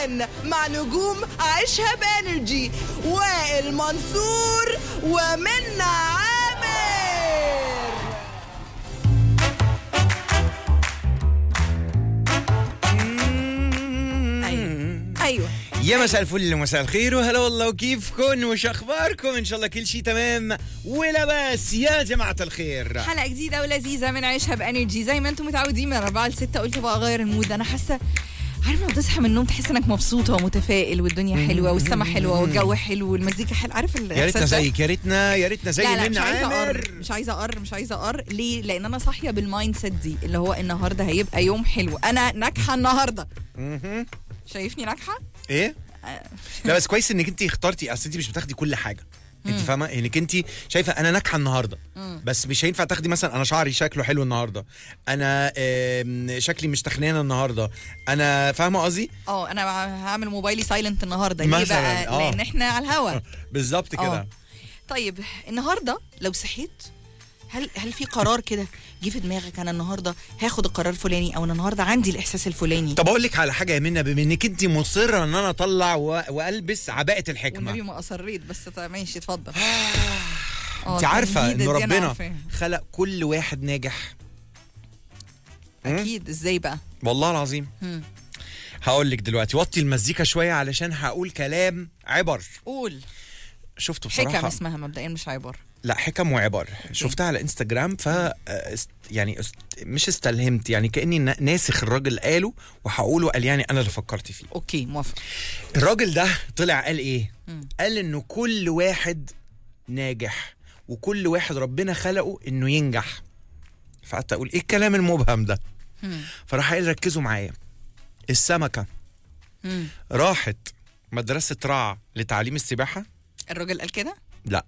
روقان مع نجوم عيشها بانرجي وائل منصور ومنى عامر ايوه ايوه يا مساء الفل ومساء الخير وهلا والله وكيفكم وش اخباركم ان شاء الله كل شيء تمام ولا بس يا جماعه الخير حلقه جديده ولذيذه من عيشها بانرجي زي ما انتم متعودين من 4 ل 6 قلت بقى اغير المود انا حاسه عارف لما تصحى من النوم تحس انك مبسوطه ومتفائل والدنيا حلوه والسما حلوه والجو حلو والمزيكا حلوه عارف يا الاحساس ريتنا ده؟ زيك يا ريتنا يا ريتنا زي لا لا مش منى عايزه اقر عامر مش عايزه اقر مش عايزه اقر ليه لان انا صاحيه بالمايند سيت دي اللي هو النهارده هيبقى يوم حلو انا ناجحه النهارده مهم. شايفني ناجحه ايه لا بس كويس انك انت اخترتي اصل انت مش بتاخدي كل حاجه انت فاهمه انك انت شايفه انا ناجحه النهارده بس مش هينفع تاخدي مثلا انا شعري شكله حلو النهارده انا آم، شكلي مش تخنانه النهارده انا فاهمه قصدي اه انا هعمل موبايلي سايلنت النهارده ليه مثلاً، بقى آه. لان احنا على الهوا بالظبط كده آه. طيب النهارده لو صحيت هل هل في قرار كده جه في دماغك انا النهارده هاخد القرار الفلاني او انا النهارده عندي الاحساس الفلاني طب اقول لك على حاجه يا منى بما انك انت مصره ان انا اطلع و... والبس عباءه الحكمه والنبي ما اصريت بس طيب ماشي اتفضل انت عارفه ان ان ربنا خلق كل واحد ناجح مم؟ اكيد ازاي بقى والله العظيم مم. هقول لك دلوقتي وطي المزيكا شويه علشان هقول كلام عبر قول شفته بصراحه حكم اسمها مبدئيا مش عبر لا حكم وعبر شفتها على انستجرام ف است- يعني است مش استلهمت يعني كاني نا- ناسخ الراجل قاله وهقوله قال يعني انا اللي فكرت فيه اوكي موافق الراجل ده طلع قال ايه مم. قال انه كل واحد ناجح وكل واحد ربنا خلقه انه ينجح فقعدت اقول ايه الكلام المبهم ده مم. فراح قال ركزوا معايا السمكه مم. راحت مدرسه رع لتعليم السباحه الراجل قال كده لا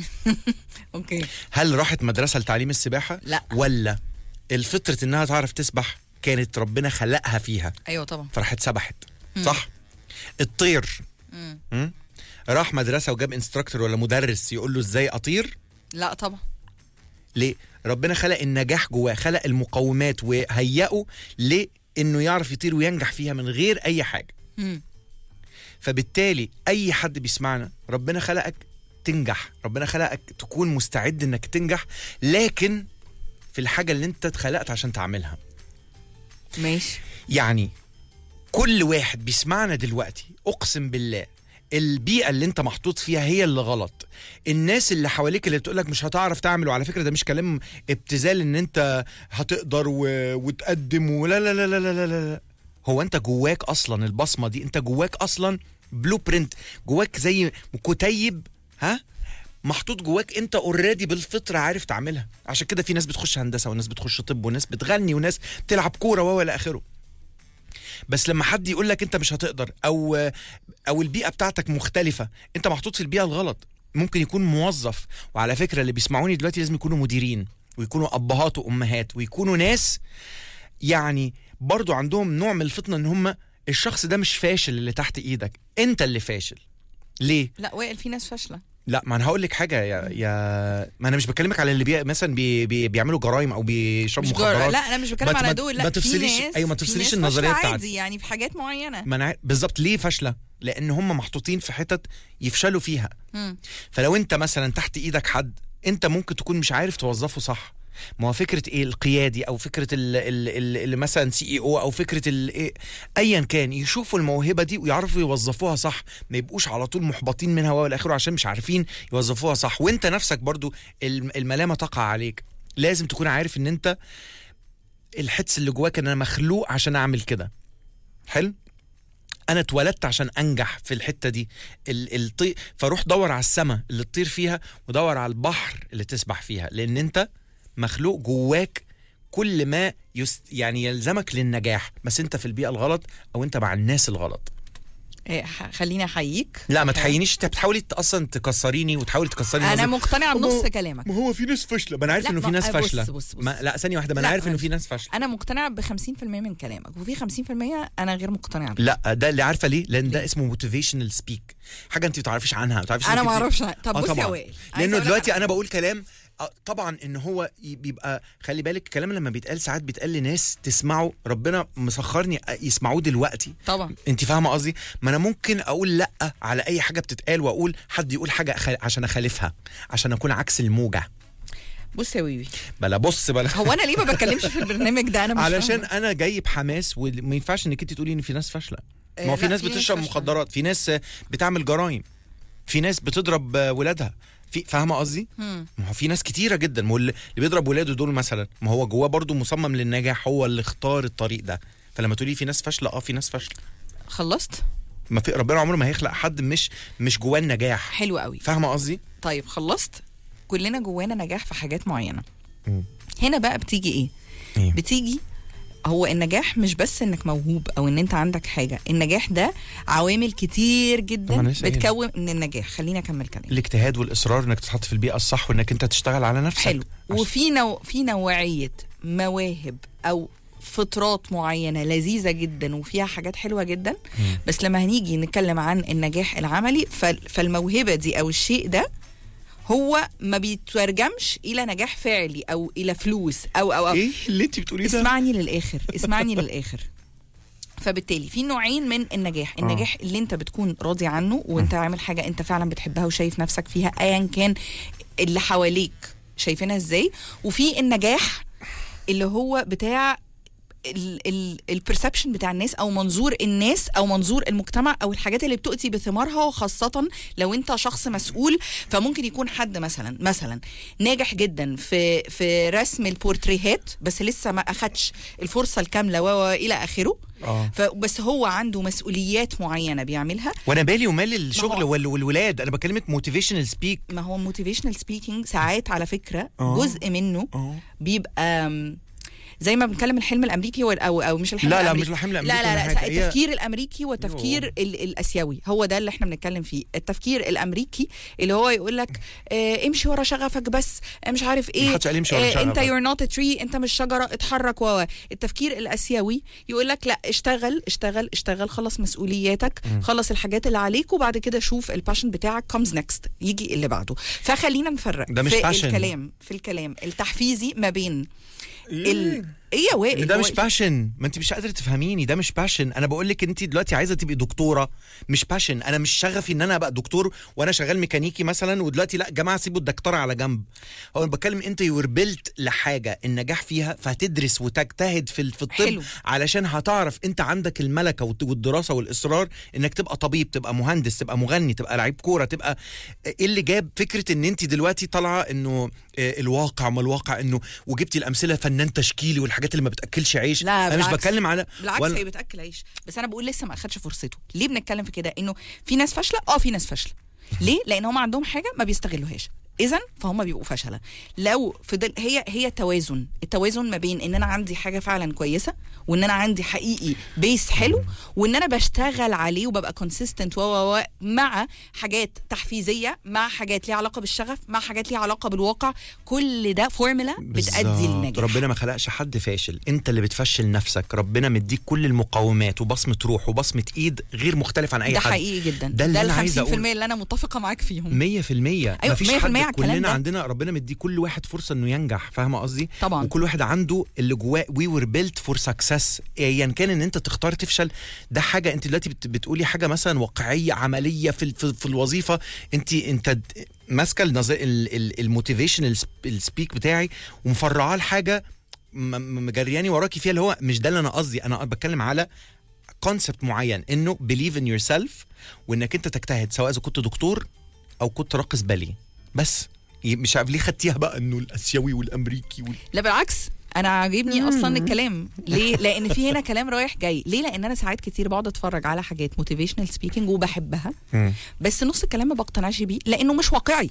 اوكي هل راحت مدرسه لتعليم السباحه لا. ولا الفطره انها تعرف تسبح كانت ربنا خلقها فيها ايوه طبعا فراحت سبحت صح الطير مم. مم؟ راح مدرسه وجاب انستراكتور ولا مدرس يقول له ازاي اطير لا طبعا ليه ربنا خلق النجاح جواه خلق المقومات وهيئه لانه يعرف يطير وينجح فيها من غير اي حاجه مم. فبالتالي اي حد بيسمعنا ربنا خلقك تنجح ربنا خلقك تكون مستعد انك تنجح لكن في الحاجه اللي انت اتخلقت عشان تعملها ماشي يعني كل واحد بيسمعنا دلوقتي اقسم بالله البيئة اللي انت محطوط فيها هي اللي غلط الناس اللي حواليك اللي بتقولك مش هتعرف تعمل وعلى فكرة ده مش كلام ابتذال ان انت هتقدر و... وتقدم ولا لا لا لا لا لا لا هو انت جواك اصلا البصمة دي انت جواك اصلا بلو برنت جواك زي كتيب ها محطوط جواك انت اوريدي بالفطره عارف تعملها عشان كده في ناس بتخش هندسه وناس بتخش طب وناس بتغني وناس بتلعب كوره وهو الى اخره بس لما حد يقول لك انت مش هتقدر او او البيئه بتاعتك مختلفه انت محطوط في البيئه الغلط ممكن يكون موظف وعلى فكره اللي بيسمعوني دلوقتي لازم يكونوا مديرين ويكونوا ابهات وامهات ويكونوا ناس يعني برضو عندهم نوع من الفطنه ان هم الشخص ده مش فاشل اللي تحت ايدك انت اللي فاشل ليه لا وائل في ناس فاشله لا ما انا هقول لك حاجه يا يا ما انا مش بكلمك على اللي بي مثلا بي بي بيعملوا جرائم او بيشربوا مش جرأة. مخدرات لا انا مش بتكلم ما- على ما- دول ما لا في تفصليش- ناس أيوة، ما في تفصليش ناس النظرية فاشلة بتاعتي. عادي يعني في حاجات معينه ما انا عارف- بالظبط ليه فاشله لان هم محطوطين في حتت يفشلوا فيها مم. فلو انت مثلا تحت ايدك حد انت ممكن تكون مش عارف توظفه صح ما هو فكره ايه القيادي او فكره ال- ال- ال- اللي مثلا سي اي او او فكره ال- ايه ايا كان يشوفوا الموهبه دي ويعرفوا يوظفوها صح ما يبقوش على طول محبطين منها والى اخره عشان مش عارفين يوظفوها صح وانت نفسك برضو الم- الملامه تقع عليك لازم تكون عارف ان انت الحدس اللي جواك ان انا مخلوق عشان اعمل كده حلو انا اتولدت عشان انجح في الحته دي ال- الطي... فروح دور على السماء اللي تطير فيها ودور على البحر اللي تسبح فيها لان انت مخلوق جواك كل ما يست... يعني يلزمك للنجاح بس انت في البيئه الغلط او انت مع الناس الغلط إيه، ح- خليني احييك لا ما تحيينيش انت بتحاولي ت- اصلا تكسريني وتحاولي تكسريني انا نظرة. مقتنعه ما هو- بنص كلامك ما هو في ناس فاشله ما انا عارف لا، انه في ما- ناس بص- فاشله بص- بص. ما لا ثانيه واحده ما انا لا، عارف انه ما- في ناس فاشله انا مقتنعه ب 50% من كلامك وفي 50% انا غير مقتنعه بيه. لا ده اللي عارفه ليه لان ده ليه؟ اسمه موتيفيشنال سبيك حاجه انت ما تعرفش عنها ما تعرفش انا إنك ما انت- اعرفش طب آه بص يا طبعاً. وائل عايزة لانه أقول لك دلوقتي على انا بقول كلام آه، طبعا ان هو ي- بيبقى خلي بالك الكلام لما بيتقال ساعات بيتقال لناس تسمعه ربنا مسخرني يسمعوه دلوقتي طبعا انت فاهمه قصدي ما انا ممكن اقول لا على اي حاجه بتتقال واقول حد يقول حاجه أخ- عشان اخالفها عشان اكون عكس الموجه بص يا ويوي بلا بص بلا هو انا ليه ما بتكلمش في البرنامج ده انا مش علشان فاهمة. انا جاي بحماس وما ينفعش انك انت تقولي ان في ناس فاشله ما هو آه، في لا، ناس في ناس بتشرب فاشلة. مخدرات في ناس بتعمل جرائم في ناس بتضرب ولادها في فاهمه قصدي مم. ما هو في ناس كتيره جدا ما هو اللي اللي بيضرب ولاده دول مثلا ما هو جواه برضو مصمم للنجاح هو اللي اختار الطريق ده فلما تقولي في ناس فاشله اه في ناس فاشله خلصت ما في ربنا عمره ما هيخلق حد مش مش جواه النجاح حلو قوي فاهمه قصدي طيب خلصت كلنا جوانا نجاح في حاجات معينه مم. هنا بقى بتيجي ايه إيه؟ بتيجي هو النجاح مش بس انك موهوب او ان انت عندك حاجه النجاح ده عوامل كتير طب جدا أنا لسه قايل. بتكون من النجاح خليني اكمل كلامي الاجتهاد والاصرار انك تتحط في البيئه الصح وانك انت تشتغل على نفسك حلو عش- وفي نوع في نوعيه مواهب او فطرات معينه لذيذه جدا وفيها حاجات حلوه جدا بس لما هنيجي نتكلم عن النجاح العملي فال- فالموهبه دي او الشيء ده هو ما بيترجمش الى نجاح فعلي او الى فلوس او او او ايه اللي انت بتقوليه ده اسمعني للاخر اسمعني للاخر فبالتالي في نوعين من النجاح النجاح اللي انت بتكون راضي عنه وانت عامل حاجه انت فعلا بتحبها وشايف نفسك فيها ايا كان اللي حواليك شايفينها ازاي وفي النجاح اللي هو بتاع البرسبشن بتاع الناس او منظور الناس او منظور المجتمع او الحاجات اللي بتؤتي بثمارها وخاصه لو انت شخص مسؤول فممكن يكون حد مثلا مثلا ناجح جدا في في رسم البورتريهات بس لسه ما اخدش الفرصه الكامله و و- الى اخره اه فبس هو عنده مسؤوليات معينه بيعملها وانا بالي ومال الشغل هو- وال- والولاد انا بكلمك موتيفيشنال سبيك ما هو موتيفيشنال سبيكينج ساعات على فكره آه. جزء منه اه بيبقى أم، زي ما بنتكلم الحلم الامريكي وال- او او مش الحلم لا لا الأمريكي. مش الحمل الامريكي لا لا ولا لا حاجة. هي- التفكير الامريكي والتفكير ال- الاسيوي هو ده اللي احنا بنتكلم فيه التفكير الامريكي اللي هو يقول لك اه امشي ورا شغفك بس آه، مش عارف ايه محدش قال امشي ورا آه، انت شغفك. يور نوت تري انت مش شجره اتحرك و التفكير الاسيوي يقول لك لا اشتغل اشتغل اشتغل خلص مسؤولياتك خلص الحاجات اللي عليك وبعد كده شوف الباشن بتاعك كومز نيكست يجي اللي بعده فخلينا نفرق ده مش في passion. الكلام في الكلام التحفيزي ما بين ال... ايه يا وائل ده هو مش إيه؟ باشن ما انت مش قادره تفهميني ده مش باشن انا بقول لك انت دلوقتي عايزه تبقي دكتوره مش باشن انا مش شغفي ان انا ابقى دكتور وانا شغال ميكانيكي مثلا ودلوقتي لا جماعه سيبوا الدكتوره على جنب هو انا بتكلم انت يور بيلت لحاجه النجاح فيها فهتدرس وتجتهد في ال- في الطب حلو. علشان هتعرف انت عندك الملكه والت- والدراسه والاصرار انك تبقى طبيب تبقى مهندس تبقى مغني تبقى لعيب كوره تبقى ايه اللي جاب فكره ان انت دلوقتي طالعه انه آه، الواقع ما الواقع انه وجبتي الامثله فنان تشكيلي والحاجات اللي ما بتاكلش عيش لا انا مش بالعكس. بتكلم على بالعكس ولا- هي بتاكل عيش بس انا بقول لسه ما اخدش فرصته ليه بنتكلم في كده انه في ناس فاشله اه في ناس فاشله ليه لان هم عندهم حاجه ما بيستغلوهاش اذا فهم بيبقوا فشله لو فضل هي هي توازن التوازن ما بين ان انا عندي حاجه فعلا كويسه وان انا عندي حقيقي بيس حلو وان انا بشتغل عليه وببقى كونسيستنت و و و مع حاجات تحفيزيه مع حاجات ليها علاقه بالشغف مع حاجات ليها علاقه بالواقع كل ده فورمولا بتادي بالظبط. للنجاح ربنا ما خلقش حد فاشل انت اللي بتفشل نفسك ربنا مديك كل المقومات وبصمه روح وبصمه ايد غير مختلف عن اي ده حد حقيقي جدا ده اللي ده انا عايز ال 50% اقول اللي انا متفقه معاك فيهم 100% أيوة، مفيش 100% حد على الكلام كلنا ده. عندنا ربنا مدي كل واحد فرصه انه ينجح فاهمه قصدي طبعا. وكل واحد عنده اللي جواه وي وير بيلت فور سكسس ايا كان ان انت تختار تفشل ده حاجه انت دلوقتي بت- بتقولي حاجه مثلا واقعيه عمليه في ال- في, في الوظيفه انت انت د- ماسكه النظر الموتيفيشنال السبيك بتاعي ومفرعاه لحاجه م- م- مجرياني وراكي فيها اللي هو مش ده اللي انا قصدي انا بتكلم على كونسبت معين انه believe in yourself وانك انت تجتهد سواء اذا كنت دكتور او كنت راقص بالي بس ي- مش عارف ليه خدتيها بقى انه الاسيوي والامريكي وال... لا بالعكس انا عاجبني اصلا الكلام ليه لان في هنا كلام رايح جاي ليه لان انا ساعات كتير بقعد اتفرج على حاجات موتيفيشنال سبيكينج وبحبها بس نص الكلام ما بقتنعش بيه لانه مش واقعي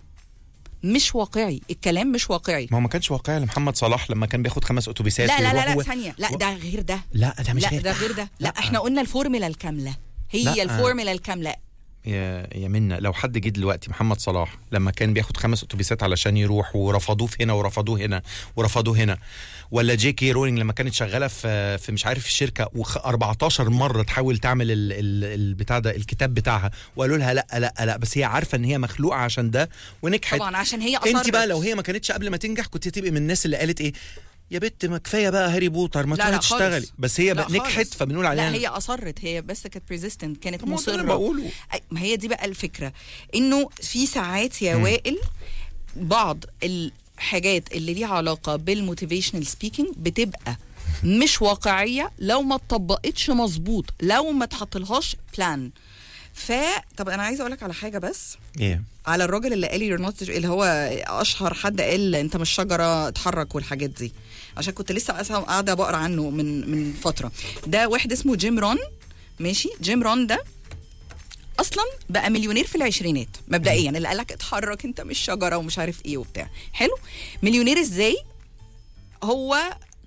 مش واقعي الكلام مش واقعي ما هو ما كانش واقعي لمحمد صلاح لما كان بياخد خمس اتوبيسات لا لا لا ويروح لا هو- ثانيه لا و- ده غير ده لا ده مش لا غير ده غير ده لا لا. احنا قلنا الفورمولا الكامله هي لا. الفورمولا الكامله يا يا منا لو حد جه دلوقتي محمد صلاح لما كان بياخد خمس اتوبيسات علشان يروح ورفضوه في هنا ورفضوه هنا ورفضوه هنا ولا جي كي رولينج لما كانت شغاله في في مش عارف الشركه وخ 14 مره تحاول تعمل ال- ال- البتاع ده الكتاب بتاعها وقالوا لها لا لا لا بس هي عارفه ان هي مخلوقه عشان ده ونجحت طبعا عشان هي انت أصرت. بقى لو هي ما كانتش قبل ما تنجح كنت تبقي من الناس اللي قالت ايه يا بت ما كفايه بقى هاري بوتر ما لا تروحي لا خالص. تشتغلي بس هي لا بقى نجحت خالص. فبنقول عليها لا هي اصرت هي بس كانت بريزيستنت كانت طب ما هو ده اللي مصره بقوله. أي- ما هي دي بقى الفكره انه في ساعات يا وائل بعض الحاجات اللي ليها علاقه بالموتيفيشنال سبيكينج بتبقى مش واقعيه لو ما اتطبقتش مظبوط لو ما تحطلهاش بلان ف طب انا عايزه اقول لك على حاجه بس ايه على الراجل اللي قال يور نوت اللي هو اشهر حد قال انت مش شجره اتحرك والحاجات دي عشان كنت لسه أصلاً قاعده بقرا عنه من من فتره ده واحد اسمه جيم رون ماشي جيم رون ده اصلا بقى مليونير في العشرينات مبدئيا اللي قال لك اتحرك انت مش شجره ومش عارف ايه وبتاع حلو مليونير ازاي هو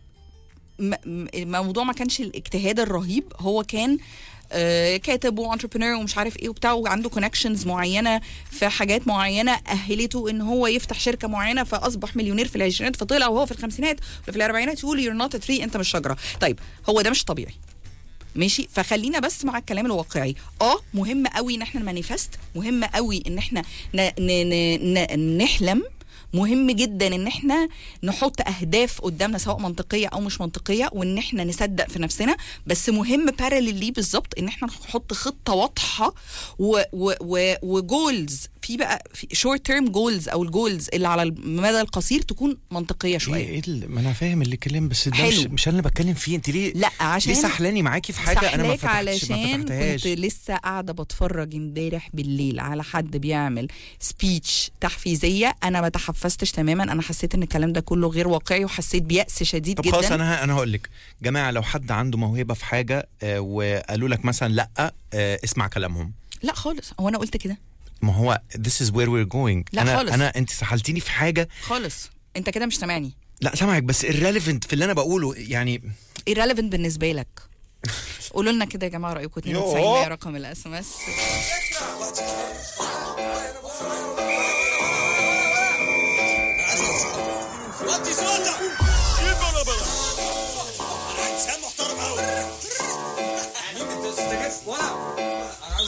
م- م- الموضوع ما كانش الاجتهاد الرهيب هو كان آه، كاتب وانتربرينور ومش عارف ايه وبتاع وعنده كونكشنز معينه في حاجات معينه اهلته ان هو يفتح شركه معينه فاصبح مليونير في العشرينات فطلع وهو في الخمسينات وفي الاربعينات يقول يور نوت تري انت مش شجره طيب هو ده مش طبيعي ماشي فخلينا بس مع الكلام الواقعي اه مهم قوي ان احنا مانيفست مهم قوي ان احنا ن ن ن ن نحلم مهم جدا ان احنا نحط اهداف قدامنا سواء منطقيه او مش منطقيه وان احنا نصدق في نفسنا بس مهم باراليل ليه بالظبط ان احنا نحط خطه واضحه و- و- و- وجولز في بقى في شورت تيرم جولز او الجولز اللي على المدى القصير تكون منطقيه ايه شويه ايه اللي- ما انا فاهم اللي كلام بس ده مش, حلو. مش انا اللي بتكلم فيه انت ليه لا عشان ليه سحلاني معاكي في حاجه انا ما سحلاك فتحتش ما علشان فتحتهاش كنت لسه قاعده بتفرج امبارح بالليل على حد بيعمل سبيتش تحفيزيه انا ما تحفزتش تماما انا حسيت ان الكلام ده كله غير واقعي وحسيت بيأس شديد طب جدا خلاص انا ه- انا هقول لك جماعه لو حد عنده موهبه في حاجه آه وقالوا لك مثلا لا آه اسمع كلامهم لا خالص هو انا قلت كده ما هو this is where we're going لا انا خالص. انا انت سحلتيني في حاجه خالص انت كده مش سامعني لا سامعك بس irrelevant في اللي انا بقوله يعني irrelevant بالنسبه لك قولوا لنا كده يا جماعه رايكم 92 يوه. هي رقم الاس ام اس وطي صوتك يبقى بلا انا انسان محترم قوي مين انت ولا